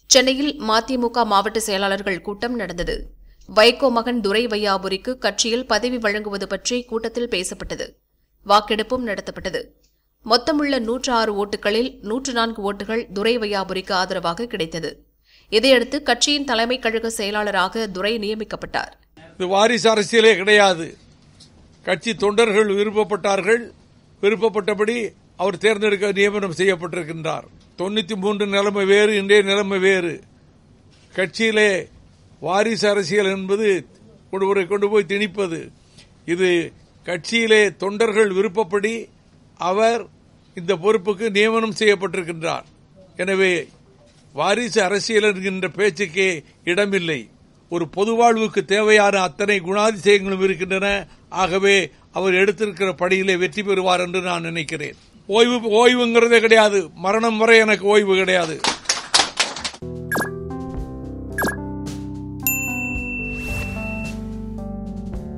சென்னையில் மதிமுக மாவட்ட செயலாளர்கள் கூட்டம் நடந்தது வைகோ மகன் துரை வையாபுரிக்கு கட்சியில் பதவி வழங்குவது பற்றி கூட்டத்தில் பேசப்பட்டது வாக்கெடுப்பும் நடத்தப்பட்டது மொத்தமுள்ள நூற்று ஆறு ஓட்டுகளில் நூற்று நான்கு ஓட்டுகள் துரை வையாபுரிக்கு ஆதரவாக கிடைத்தது இதையடுத்து கட்சியின் தலைமை கழக செயலாளராக துரை நியமிக்கப்பட்டார் இது வாரிசு அரசியலே கிடையாது கட்சி தொண்டர்கள் விருப்பப்பட்டார்கள் விருப்பப்பட்டபடி அவர் தேர்ந்தெடுக்க நியமனம் செய்யப்பட்டிருக்கின்றார் தொண்ணூத்தி மூன்று நிலைமை வேறு இன்றைய நிலைமை வேறு கட்சியிலே வாரிசு அரசியல் என்பது ஒருவரை கொண்டு போய் திணிப்பது இது கட்சியிலே தொண்டர்கள் விருப்பப்படி அவர் இந்த பொறுப்புக்கு நியமனம் செய்யப்பட்டிருக்கின்றார் எனவே வாரிசு அரசியல் என்கின்ற பேச்சுக்கே இடமில்லை ஒரு பொது வாழ்வுக்கு தேவையான அத்தனை குணாதிசயங்களும் இருக்கின்றன ஆகவே அவர் எடுத்திருக்கிற பணியிலே வெற்றி பெறுவார் என்று நான் நினைக்கிறேன் ஓய்வு ஓய்வுங்கிறதே கிடையாது மரணம் வரை எனக்கு ஓய்வு கிடையாது